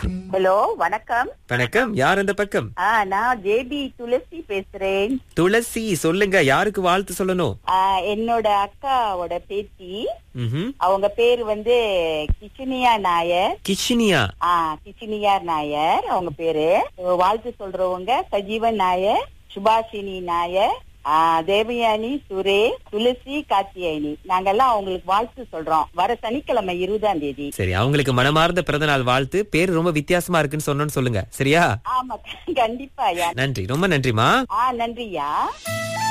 Hello வணக்கம் வணக்கம் யார் அந்த பக்கம் ஆ நான் ஜேபி துளசி பேசுறேன் துளசி சொல்லுங்க யாருக்கு வாழ்த்து சொல்லணும் ஆ, என்னோட அக்காவோட பேத்தி ம்ஹும். அவங்க பேர் வந்து கிஷினியா நாயர் கிஷினியா ஆ கிஷினியார் நாயர் அவங்க பேரு வாழ்த்து சொல்றவங்க சஜீவன் நாயர் சுபாஷினி நாயர் ஆ, தேவயானி சுரே துளசி காத்தியாயினி நாங்கெல்லாம் அவங்களுக்கு வாழ்த்து சொல்றோம் வர சனிக்கிழமை இருபதாம் தேதி சரி அவங்களுக்கு மனமார்ந்த பிறந்தநாள் வாழ்த்து பேர் ரொம்ப வித்தியாசமா இருக்குன்னு சொன்னோன்னு சொல்லுங்க சரியா ஆமா கண்டிப்பா யா நன்றி ரொம்ப நன்றிமா ஆ நன்றியா